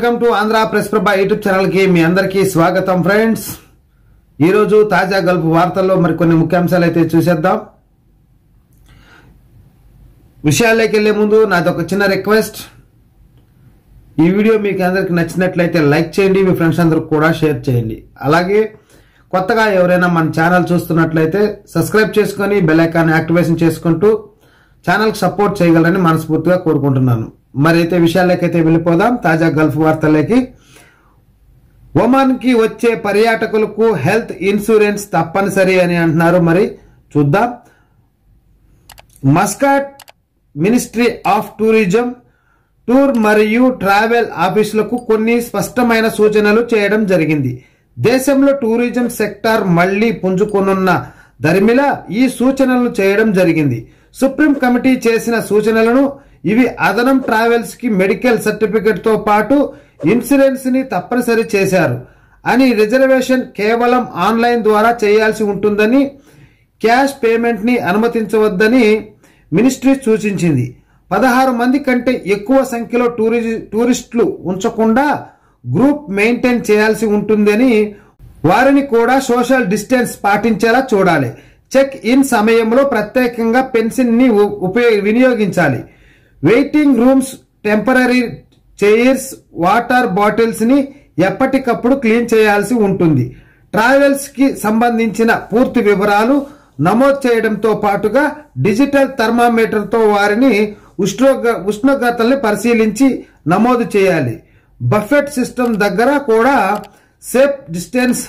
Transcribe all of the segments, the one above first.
welcome to Andhra press Prabha YouTube channel కి మీ అందరికీ స్వాగతం ఫ్రెండ్స్ ఈరోజు తాజా గల్ఫ్ వార్తల్లో మరికొన్ని ముఖ్యాంశాలు అయితే చూసేద్దాం విషయాల్లోకి వెళ్లే ముందు నాది ఒక చిన్న రిక్వెస్ట్ ఈ వీడియో మీకు అందరికి నచ్చినట్లయితే లైక్ చేయండి మీ ఫ్రెండ్స్ అందరికి కూడా షేర్ చేయండి అలాగే కొత్తగా ఎవరైనా మన ఛానల్ చూస్తున్నట్లయితే సబ్స్క్రైబ్ చేసుకొని బెల్ ఐకాన్ యాక్టివేషన్ చేసుకుంటూ ఛానల్కి సపోర్ట్ చేయగలరని మనస్ఫూర్తిగా కోరుకుంటున్నాను మరి అయితే విషయాలకైతే వెళ్ళిపోదాం తాజా గల్ఫ్ వార్తలకి ఒమాన్కి వచ్చే పర్యాటకులకు హెల్త్ ఇన్సూరెన్స్ తప్పనిసరి అని అంటున్నారు మరి చూద్దాం Muscat ministry of tourism tour మరియు ట్రావెల్ ఆఫీసులకు కొన్ని స్పష్టమైన సూచనలు చేయడం జరిగింది దేశంలో టూరిజం సెక్టార్ మళ్లీ పుంజుకొనున్న దరిమిలా ఈ సూచనలు చేయడం జరిగింది సుప్రీం కమిటీ చేసిన సూచనలను ఇవి అదనం ట్రావెల్స్ కి మెడికల్ సర్టిఫికెట్ తో పాటు ఇన్సూరెన్స్ ని తప్పనిసరి చేశారు అని రిజర్వేషన్ కేవలం ఆన్లైన్ ద్వారా చేయాల్సి ఉంటుందని క్యాష్ పేమెంట్ ని అనుమతించవద్దని మినిస్ట్రీ సూచించింది పదహారు మంది కంటే ఎక్కువ సంఖ్యలో టూరి టూరిస్టులు ఉంచకుండా గ్రూప్ మెయింటైన్ చేయాల్సి ఉంటుందని వారిని కూడా సోషల్ డిస్టెన్స్ పాటించేలా చూడాలి చెక్ ఇన్ సమయంలో ప్రత్యేకంగా పెన్సిల్ ని ఉ- ఉపయోగ వినియోగించాలి waiting rooms temporary chairs water bottles ని ఎప్పటికప్పుడు క్లీన్ చేయాల్సి ఉంటుంది ట్రావెల్స్ కి సంబంధించిన పూర్తి వివరాలు నమోదు చేయడంతో పాటుగా డిజిటల్ థర్మామీటర్ తో వారిని ఉష్ణోగ్ర ఉష్ణోగ్రతల్ని పరిశీలించి నమోదు చేయాలి బఫెట్ సిస్టమ్ దగ్గర కూడా సేఫ్ డిస్టెన్స్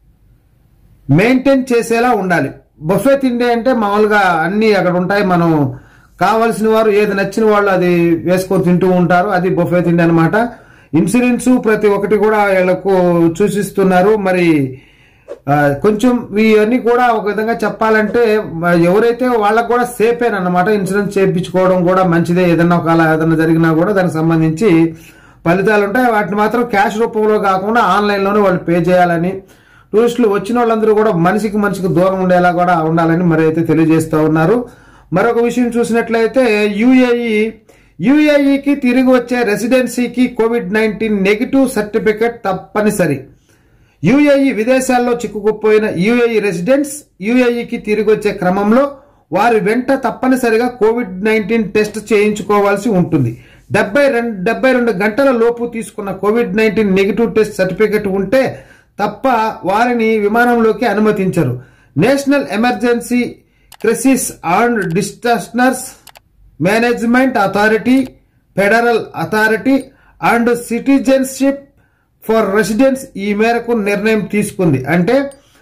మెయింటైన్ చేసేలా ఉండాలి బఫే తిండి అంటే మామూలుగా అన్ని అక్కడ ఉంటాయి మనం కావలసిన వారు ఏది నచ్చిన వాళ్ళు అది వేసుకొని తింటూ ఉంటారు అది బఫే తిండి అనమాట ఇన్సూరెన్స్ ప్రతి ఒక్కటి కూడా వీళ్ళకు సూచిస్తున్నారు మరి ఆ, కొంచెం ఇవన్నీ కూడా ఒక విధంగా చెప్పాలంటే మ- ఎవరైతే వాళ్ళకు కూడా సేఫే అన్నమాట ఇన్సూరెన్స్ చేయించుకోవడం కూడా మంచిదే ఏదన్నా ఒకవేళ ఏదన్నా జరిగినా కూడా దానికి సంబంధించి ఫలితాలు ఉంటాయి వాటిని మాత్రం క్యాష్ రూపంలో కాకుండా ఆన్లైన్లోనే వాళ్ళు పే చేయాలని టూరిస్టులు వచ్చిన వాళ్ళందరూ కూడా మనిషికి మనిషికి దూరం ఉండేలా కూడా ఉండాలని మరి అయితే తెలియజేస్తూ ఉన్నారు మరొక విషయం చూసినట్లయితే యుఏఈ యుఏఈకి తిరిగి వచ్చే రెసిడెన్సీకి కోవిడ్ నైన్టీన్ నెగిటివ్ సర్టిఫికెట్ తప్పనిసరి యుఏఈ విదేశాల్లో చిక్కుకుపోయిన యుఏఈ రెసిడెంట్స్ యుఏఈకి తిరిగి వచ్చే క్రమంలో వారి వెంట తప్పనిసరిగా కోవిడ్ నైన్టీన్ టెస్ట్ చేయించుకోవాల్సి ఉంటుంది డెబ్బై రెండు డెబ్బై రెండు గంటల లోపు తీసుకున్న COVID nineteen negative test certificate ఉంటే తప్ప వారిని విమానంలోకి అనుమతించరు national emergency crisis and disasters management authority federal authority and citizenship for residents ఈ మేరకు నిర్ణయం తీసుకుంది అంటే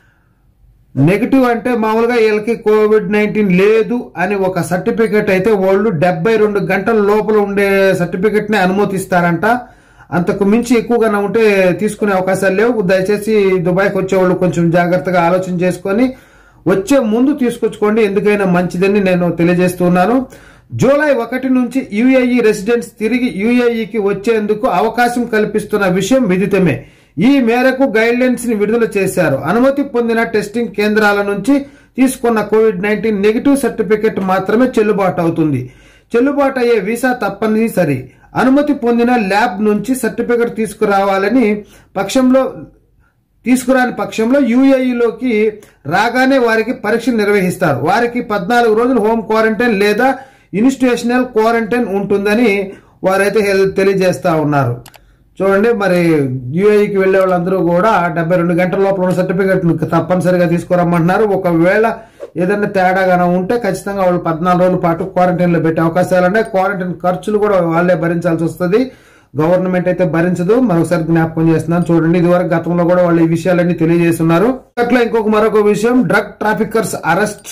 నెగిటివ్ అంటే మామూలుగా వీళ్ళకి కోవిడ్ నైన్టీన్ లేదు అని ఒక సర్టిఫికెట్ అయితే వాళ్ళు డెబ్బై రెండు గంటల లోపల ఉండే సర్టిఫికెట్ ని అనుమతిస్తారంట అంతకు మించి ఎక్కువగా ఉంటే తీసుకునే అవకాశాలు లేవు దయచేసి దుబాయ్కి వచ్చే వాళ్ళు కొంచెం జాగ్రత్తగా ఆలోచన చేసుకొని వచ్చే ముందు తీసుకొచ్చుకోండి ఎందుకైనా మంచిదని నేను తెలియజేస్తున్నాను జూలై ఒకటి నుంచి యుఏఈ రెసిడెంట్స్ తిరిగి యుఏఈకి వచ్చేందుకు అవకాశం కల్పిస్తున్న విషయం విదితమే ఈ మేరకు గైడ్ లైన్స్ ని విడుదల చేశారు అనుమతి పొందిన టెస్టింగ్ కేంద్రాల నుంచి తీసుకున్న కోవిడ్ నైన్టీన్ నెగిటివ్ సర్టిఫికెట్ మాత్రమే చెల్లుబాటు అవుతుంది చెల్లుబాటు అయ్యే వీసా తప్పనిసరి అనుమతి పొందిన ల్యాబ్ నుంచి సర్టిఫికెట్ తీసుకురావాలని పక్షంలో తీసుకురాని పక్షంలో యుఏఈలోకి రాగానే వారికి పరీక్ష నిర్వహిస్తారు వారికి పద్నాలుగు రోజులు హోమ్ క్వారంటైన్ లేదా ఇన్స్టిట్యూషనల్ క్వారంటైన్ ఉంటుందని వారైతే హెల్- తెలియజేస్తా ఉన్నారు చూడండి మరి యుఏఈకి వెళ్లే వాళ్ళందరూ కూడా డెబ్బై రెండు గంటల లోపల ఉన్న సర్టిఫికెట్ తప్పనిసరిగా తీసుకురమ్మంటున్నారు ఒకవేళ ఏదైనా తేడాగానే ఉంటే ఖచ్చితంగా వాళ్ళు పద్నాలుగు రోజుల పాటు క్వారంటైన్ లో పెట్టే అవకాశాలు ఉన్నాయి క్వారంటైన్ ఖర్చులు కూడా వాళ్ళే భరించాల్సి వస్తుంది గవర్నమెంట్ అయితే భరించదు మరొకసారి జ్ఞాపకం చేస్తున్నాను చూడండి ఇదివరకు గతంలో కూడా వాళ్ళు ఈ విషయాలన్నీ తెలియజేస్తున్నారు అట్లా ఇంకొక మరొక విషయం drug traffickers arrest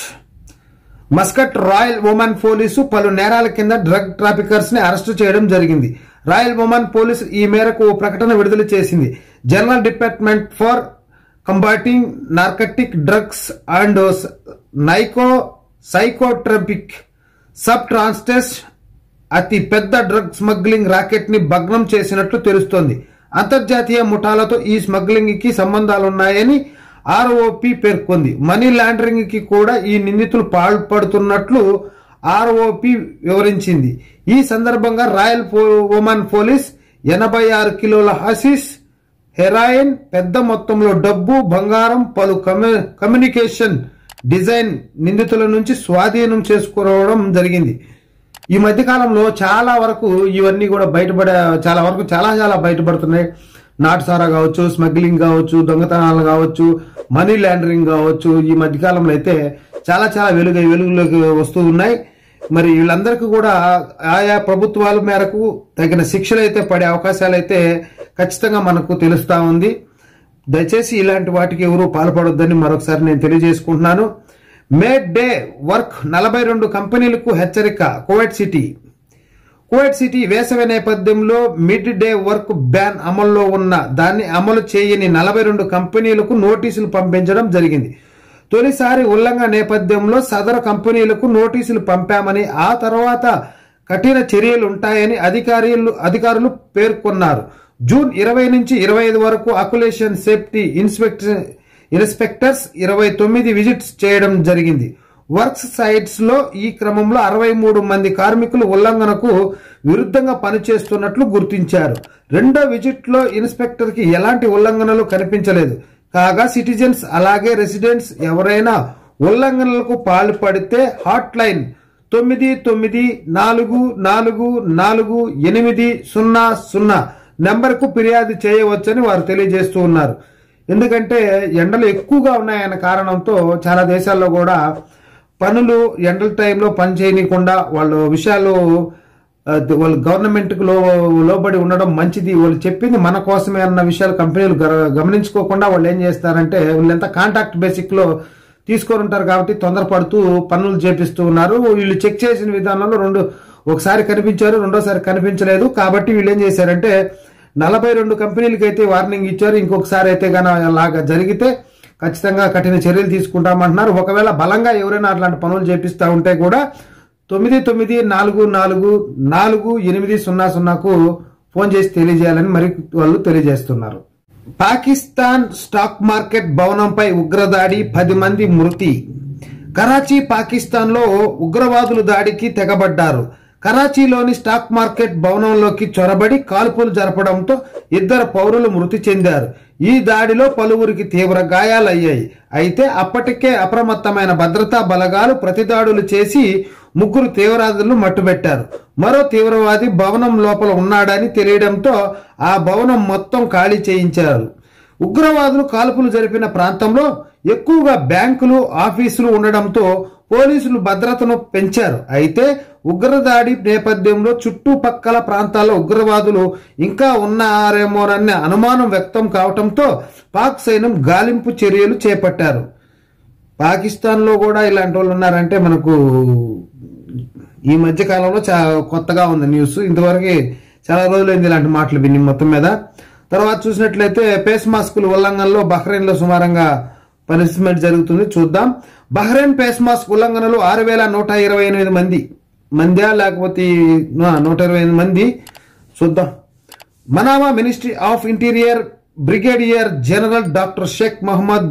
Muscat royal Oman police పలు నేరాల కింద డ్రగ్ ట్రాఫికర్స్ ని అరెస్టు చేయడం జరిగింది రాయల్ ఉమెన్ పోలీసు ఈ మేరకు ఓ ప్రకటన విడుదల చేసింది general department for combating narcotic drugs and నైకో సైకోట్రపిక్ సబ్ ట్రాన్స్టెస్ అతి పెద్ద డ్రగ్ స్మగ్లింగ్ రాకెట్ ని భగ్నం చేసినట్లు తెలుస్తోంది అంతర్జాతీయ ముఠాలతో ఈ స్మగ్లింగ్ కి సంబంధాలున్నాయని ఆర్ఓపి పేర్కొంది మనీ లాండరింగ్ కి కూడా ఈ నిందితులు పాల్పడుతున్నట్లు ఆర్ఓపి వివరించింది ఈ సందర్భంగా రాయల్ పో- ఒమాన్ పోలీస్ ఎనభై ఆరు కిలోల హసిస్ హెరాయిన్ పెద్ద మొత్తంలో డబ్బు బంగారం పలు కమ్యూ- కమ్యూనికేషన్ డిజైన్ నిందితుల నుంచి స్వాధీనం చేసుకోవడం జరిగింది ఈ మధ్య కాలంలో చాలా వరకు ఇవన్నీ కూడా బయటపడే చాలా వరకు చాలా చాలా బయటపడుతున్నాయి నాటుసారా కావచ్చు స్మగ్లింగ్ కావచ్చు దొంగతనాలు కావచ్చు మనీ లాండరింగ్ కావచ్చు ఈ మధ్య కాలంలో అయితే చాలా చాలా వెలుగు వెలుగులోకి వస్తూ ఉన్నాయి మరి వీళ్ళందరికీ కూడా ఆయా ప్రభుత్వాల మేరకు తగిన శిక్షలు అయితే పడే అవకాశాలు అయితే ఖచ్చితంగా మనకు తెలుస్తా ఉంది దయచేసి ఇలాంటి వాటికి ఎవరు పాల్పడొద్దని మరొకసారి నేను తెలియజేసుకుంటున్నాను మేడ్ డే వర్క్ నలభై రెండు కంపెనీలకు హెచ్చరిక కువైట్ సిటీ కువైట్ సిటీ వేసవి నేపథ్యంలో మిడ్ డే వర్క్ బ్యాన్ అమల్లో ఉన్న దాన్ని అమలు చేయని నలభై రెండు కంపెనీలకు నోటీసులు పంపించడం జరిగింది తొలిసారి ఉల్లంఘన నేపథ్యంలో సదరు కంపెనీలకు నోటీసులు పంపామని ఆ తర్వాత కఠిన చర్యలు ఉంటాయని అధికారులు అధికారులు పేర్కొన్నారు జూన్ ఇరవై నుంచి ఇరవై ఐదు వరకు అకులేషన్ సేఫ్టీ ఇన్స్పెక్టర్ ఇన్స్పెక్టర్స్ ఇరవై తొమ్మిది విజిట్స్ చేయడం జరిగింది వర్క్స్ సైట్స్ లో ఈ క్రమంలో అరవై మూడు మంది కార్మికులు ఉల్లంఘనకు విరుద్ధంగా పనిచేస్తున్నట్లు గుర్తించారు రెండో విజిట్ లో ఇన్స్పెక్టర్ కి ఎలాంటి ఉల్లంఘనలు కనిపించలేదు కాగా సిటిజన్స్ అలాగే రెసిడెంట్స్ ఎవరైనా ఉల్లంఘనలకు పాల్పడితే హాట్ లైన్ తొమ్మిది తొమ్మిది నాలుగు నాలుగు నాలుగు ఎనిమిది సున్నా సున్నా నెంబర్కు ఫిర్యాదు చేయవచ్చని వారు తెలియజేస్తూ ఉన్నారు ఎందుకంటే ఎండలు ఎక్కువగా ఉన్నాయన్న కారణంతో చాలా దేశాల్లో కూడా పనులు ఎండల టైంలో పని చేయనీయకుండా వాళ్ళ విషయాలు ఆ, వాళ్ళు గవర్నమెంట్ కు లో లోబడి ఉండడం మంచిది వాళ్ళు చెప్పింది మన కోసమే అన్న విషయాలు కంపెనీలు గర- గమనించుకోకుండా వాళ్ళు ఏం చేస్తారంటే వీళ్ళంతా కాంటాక్ట్ బేసిక్ లో తీసుకొని ఉంటారు కాబట్టి తొందరపడుతూ పనులు చేపిస్తూ ఉన్నారు వీళ్ళు చెక్ చేసిన విధానంలో రెండు ఒకసారి కనిపించారు రెండోసారి కనిపించలేదు కాబట్టి వీళ్ళు ఏం చేశారంటే నలభై రెండు కంపెనీలకి అయితే వార్నింగ్ ఇచ్చారు ఇంకొకసారి అయితే గన అలాగా జరిగితే ఖచ్చితంగా కఠిన చర్యలు తీసుకుంటామంటున్నారు ఒకవేళ బలంగా ఎవరైనా అట్లాంటి పనులు చేపిస్తా ఉంటే కూడా తొమ్మిది తొమ్మిది నాలుగు నాలుగు నాలుగు ఎనిమిది సున్నా సున్నాకు ఫోన్ చేసి తెలియజేయాలని మరి వాళ్ళు తెలియజేస్తున్నారు పాకిస్తాన్ స్టాక్ మార్కెట్ భవనంపై ఉగ్రదాడి పది మంది మృతి కరాచీ పాకిస్తాన్ లో ఉగ్రవాదులు దాడికి తెగబడ్డారు కరాచీలోని స్టాక్ మార్కెట్ భవనంలోకి చొరబడి కాల్పులు జరపడంతో ఇద్దరు పౌరులు మృతి చెందారు ఈ దాడిలో పలువురికి తీవ్ర గాయాలయ్యాయి అయితే అప్పటికే అప్రమత్తమైన భద్రతా బలగాలు ప్రతిదాడులు చేసి ముగ్గురు తీవ్రవాదులు మట్టుబెట్టారు మరో తీవ్రవాది భవనం లోపల ఉన్నాడని తెలియడంతో ఆ భవనం మొత్తం ఖాళీ చేయించారు ఉగ్రవాదులు కాల్పులు జరిపిన ప్రాంతంలో ఎక్కువగా బ్యాంకులు ఆఫీసులు ఉండడంతో పోలీసులు భద్రతను పెంచారు అయితే ఉగ్రదాడి నేపథ్యంలో చుట్టుపక్కల ప్రాంతాల్లో ఉగ్రవాదులు ఇంకా ఉన్నారేమోనన్న అనుమానం వ్యక్తం కావడంతో పాక్ సైన్యం గాలింపు చర్యలు చేపట్టారు పాకిస్తాన్ లో కూడా ఇలాంటి వాళ్ళు ఉన్నారంటే మనకు ఈ మధ్య కాలంలో చా కొత్తగా ఉంది న్యూస్ ఇంతవరకు చాలా రోజులైంది ఇలాంటి మాటలు విని మొత్తం మీద తర్వాత చూసినట్లయితే ఫేస్ మాస్కుల ఉల్లంఘనలో బహ్రెయిన్ లో సుమారంగా పనిష్మెంట్ జరుగుతుంది చూద్దాం బహ్రెయిన్ ఫేస్ మాస్క్ ఉల్లంఘనలు ఆరు వేల నూట ఇరవై ఎనిమిది మంది మంద్యా లేకపోతే ఆ, నూట ఇరవై ఎనిమిది మంది చూద్దాం Manama ministry of interior brigadier general doctor Sheikh Mohammed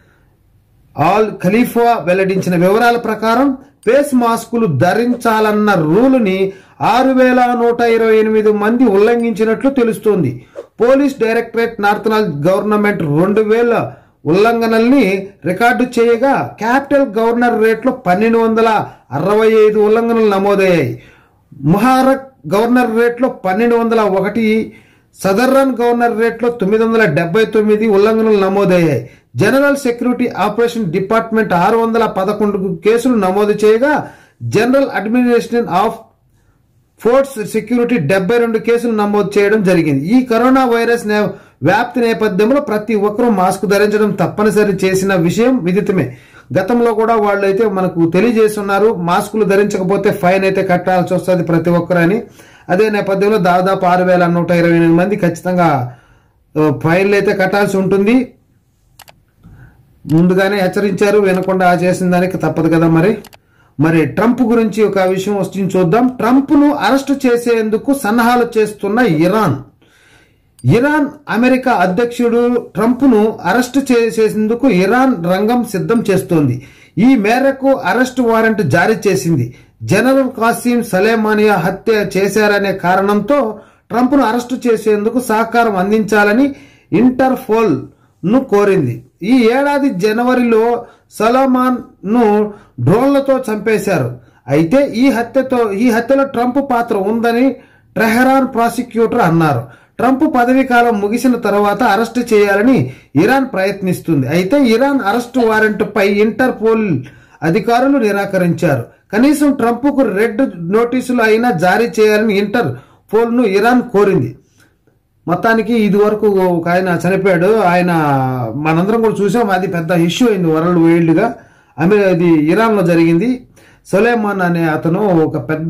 Al Khalifa వెల్లడించిన వివరాల ప్రకారం ఫేస్ మాస్కులు ధరించాలన్న రూలుని ఆరు వేల నూట ఇరవై ఎనిమిది మంది ఉల్లంఘించినట్లు తెలుస్తోంది పోలీస్ డైరెక్టరేట్ నార్థనల్ గవర్నమెంట్ రెండు వేల ఉల్లంఘనల్ని రికార్డు చేయగా క్యాపిటల్ గవర్నర్ రేట్లో పన్నెండు వందల అరవై ఐదు ఉల్లంఘనలు నమోదయ్యాయి ముహారక్ గవర్నర్ రేట్లో పన్నెండు వందల ఒకటి సదర్రన్ గవర్నర్ రేట్లో తొమ్మిది వందల డెబ్బై తొమ్మిది ఉల్లంఘనలు నమోదయ్యాయి జనరల్ సెక్యూరిటీ ఆపరేషన్ డిపార్ట్మెంట్ ఆరు వందల పదకొండు కేసులు నమోదు చేయగా general administration of ports security డెబ్బై రెండు కేసులు నమోదు చేయడం జరిగింది ఈ కరోనా వైరస్ నే- వ్యాప్తి నేపథ్యంలో ప్రతి ఒక్కరూ మాస్క్ ధరించడం తప్పనిసరి చేసిన విషయం విదితమే గతంలో కూడా వాళ్ళు అయితే మనకు తెలియజేస్తున్నారు మాస్కులు ధరించకపోతే ఫైన్ అయితే కట్టాల్సి వస్తుంది ప్రతి ఒక్కరని అదే నేపథ్యంలో దాదాపు ఆరు వేల నూట ఇరవై ఎనిమిది మంది ఖచ్చితంగా ఆ, ఫైన్లు అయితే కట్టాల్సి ఉంటుంది ముందుగానే హెచ్చరించారు వినకుండా చేసిన దానికి తప్పదు కదా మరి మరి ట్రంప్ గురించి ఒక విషయం వస్తుంది చూద్దాం ట్రంప్ను అరెస్ట్ చేసేందుకు సన్నాహాలు చేస్తున్న ఇరాన్ ఇరాన్ అమెరికా అధ్యక్షుడు ట్రంప్ను అరెస్ట్ చేసేందుకు ఇరాన్ రంగం సిద్ధం చేస్తోంది ఈ మేరకు అరెస్ట్ వారెంట్ జారీ చేసింది జనరల్ కాసిం సలేమానియా హత్య చేశారనే కారణంతో ట్రంప్ను అరెస్టు చేసేందుకు సహకారం అందించాలని ఇంటర్పోల్ ను కోరింది ఈ ఏడాది జనవరిలో సలోమాన్ ను డ్రోన్లతో చంపేశారు అయితే ఈ హత్యతో ఈ హత్యలో ట్రంప్ పాత్ర ఉందని ట్రెహరాన్ ప్రాసిక్యూటర్ అన్నారు ట్రంప్ పదవీ కాలం ముగిసిన తర్వాత అరెస్టు చేయాలని ఇరాన్ ప్రయత్నిస్తుంది అయితే ఇరాన్ అరెస్టు వారెంట్ పై ఇంటర్పోల్ అధికారులు నిరాకరించారు కనీసం ట్రంప్కు రెడ్ నోటీసులు అయినా జారీ చేయాలని ఇంటర్ పోల్ను ఇరాన్ కోరింది మొత్తానికి ఇది వరకు ఒక ఆయన చనిపోయాడు ఆయన మనందరం కూడా చూసాం అది పెద్ద ఇష్యూ అయింది వరల్డ్ వైల్డ్గా అమె అది ఇరాన్లో జరిగింది సొలేమాన్ అనే అతను ఒక పెద్ద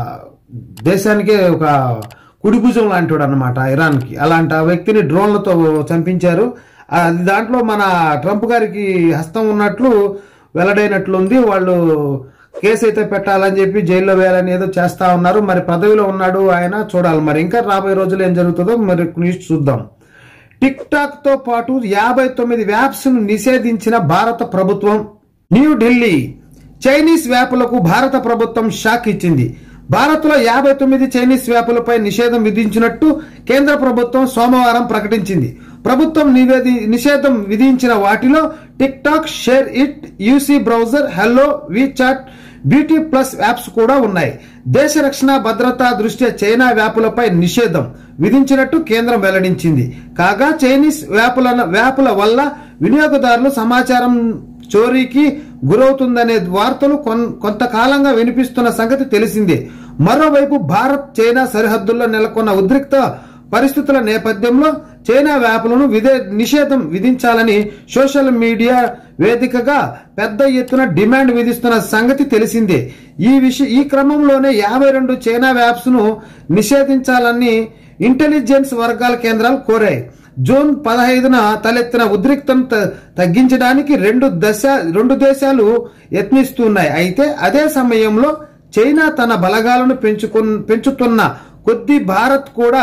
దేశానికే ఒక కుడిభుజం లాంటివాడు అనమాట ఇరాన్కి అలాంటి ఆ వ్యక్తిని డ్రోన్లతో చంపించారు అది దాంట్లో మన ట్రంప్ గారికి హస్తం ఉన్నట్లు వెల్లడైనట్లుంది వాళ్ళు కేసు అయితే పెట్టాలని చెప్పి జైల్లో వేయాలని ఏదో చేస్తా ఉన్నారు మరి పదవిలో ఉన్నాడు ఆయన చూడాలి మరి ఇంకా రాబోయే రోజులు ఏం జరుగుతుందో మరి న్యూస్ చూద్దాం టిక్ టాక్ తో పాటు యాభై తొమ్మిది వ్యాప్స్ ను నిషేధించిన భారత ప్రభుత్వం న్యూఢిల్లీ చైనీస్ వ్యాపులకు భారత ప్రభుత్వం షాక్ ఇచ్చింది భారత్లో యాభై తొమ్మిది చైనీస్ వ్యాపులపై నిషేధం విధించినట్టు కేంద్ర ప్రభుత్వం సోమవారం ప్రకటించింది ప్రభుత్వం నివేది నిషేధం విధించిన వాటిలో TikTok SHAREit UC browser hello WeChat BeautyPlus apps కూడా ఉన్నాయి దేశ రక్షణ భద్రతా దృష్ట్యా చైనా వ్యాపులపై నిషేధం విధించినట్టు కేంద్రం వెల్లడించింది కాగా చైనీస్ వ్యాపుల వ్యాపుల వల్ల వినియోగదారులు సమాచారం చోరీకి గురవుతుందనే వార్తలు కొన్- కొంతకాలంగా వినిపిస్తున్న సంగతి తెలిసిందే మరోవైపు భారత్ చైనా సరిహద్దుల్లో నెలకొన్న ఉద్రిక్త పరిస్థితుల నేపథ్యంలో చైనా వ్యాపులను విధే నిషేధం విధించాలని సోషల్ మీడియా వేదికగా పెద్ద ఎత్తున డిమాండ్ విధిస్తున్న సంగతి తెలిసిందే ఈ విషయ ఈ క్రమంలోనే యాభై రెండు చైనా వ్యాప్స్ ను నిషేధించాలని ఇంటెలిజెన్స్ వర్గాల కేంద్రాలు కోరాయి జూన్ పదహైదున తలెత్తిన ఉద్రిక్తను త- తగ్గించడానికి రెండు దశ రెండు దేశాలు యత్నిస్తున్నాయి అయితే అదే సమయంలో చైనా తన బలగాలను పెంచుకు పెంచుతున్న కొద్ది భారత్ కూడా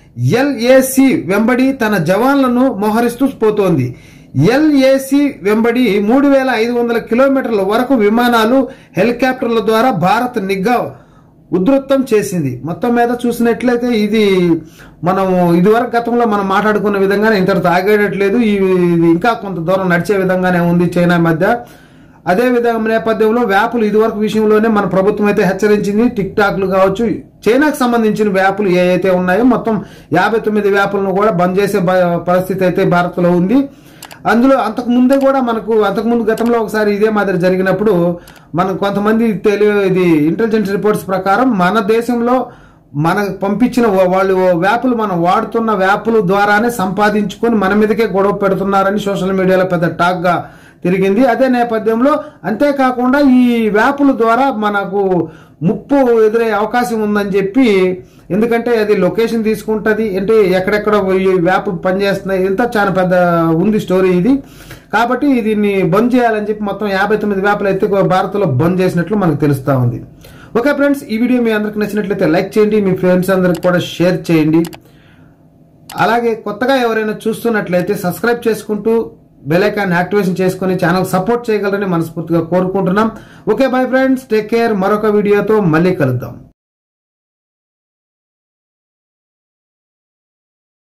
ఎల్ఏసి వెంబడి తన జవాన్లను మోహరిస్తూ పోతోంది ఎల్ఏసి వెంబడి మూడు వేల ఐదు వందల కిలోమీటర్ల వరకు విమానాలు హెలికాప్టర్ల ద్వారా భారత్ నిఘా ఉధృతం చేసింది మొత్తం మీద చూసినట్లయితే ఇది మనం ఇదివరకు గతంలో మనం మాట్లాడుకున్న విధంగానే ఇంతటితో ఆగేటట్లేదు ఈ- ఇది ఇంకా కొంత దూరం నడిచే విధంగానే ఉంది చైనా మధ్య అదే విధంగా నేపథ్యంలో వ్యాపులు ఇదివరకు విషయంలోనే మన ప్రభుత్వం అయితే హెచ్చరించింది టిక్ టాక్లు కావచ్చు చైనాకు సంబంధించిన వ్యాపులు ఏ అయితే ఉన్నాయో మొత్తం యాభై తొమ్మిది వ్యాపులను కూడా బంద్ చేసే బ- పరిస్థితి అయితే భారత్లో ఉంది అందులో అంతకు ముందే కూడా మనకు అంతకుముందు గతంలో ఒకసారి ఇదే మాదిరి జరిగినప్పుడు మనం కొంతమంది తెలియ ఇది ఇంటెలిజెన్స్ రిపోర్ట్స్ ప్రకారం మన దేశంలో మనకు పంపించిన వా- వాళ్ళు వ్యాపులు మనం వాడుతున్న వ్యాపుల ద్వారానే సంపాదించుకొని మన మీదకే గొడవ పెడుతున్నారని సోషల్ మీడియాలో పెద్ద టాక్ గా తిరిగింది అదే నేపథ్యంలో అంతేకాకుండా ఈ వ్యాపుల ద్వారా మనకు ముప్పు ఎదురయ్యే అవకాశం ఉందని చెప్పి ఎందుకంటే అది లొకేషన్ తీసుకుంటది అంటే ఎక్కడెక్కడ ఈ వ్యాప్ పనిచేస్తున్నాయి ఇంత చాలా పెద్ద ఉంది స్టోరీ ఇది కాబట్టి దీన్ని బంద్ చేయాలని చెప్పి మొత్తం యాభై తొమ్మిది వ్యాపులు అయితే భారత్లో బంద్ చేసినట్లు మనకు తెలుస్తా ఉంది ఓకే ఫ్రెండ్స్ ఈ వీడియో మీ అందరికి నచ్చినట్లయితే లైక్ చేయండి మీ ఫ్రెండ్స్ అందరికి కూడా షేర్ చేయండి అలాగే కొత్తగా ఎవరైనా చూస్తున్నట్లయితే సబ్స్క్రైబ్ చేసుకుంటూ బెల్ ఐకాన్ యాక్టివేషన్ చేసుకుని ఛానల్ సపోర్ట్ చేయగలరని మనస్ఫూర్తిగా కోరుకుంటున్నాం okay bye friends take care మరొక వీడియోతో మళ్ళీ కలుద్దాం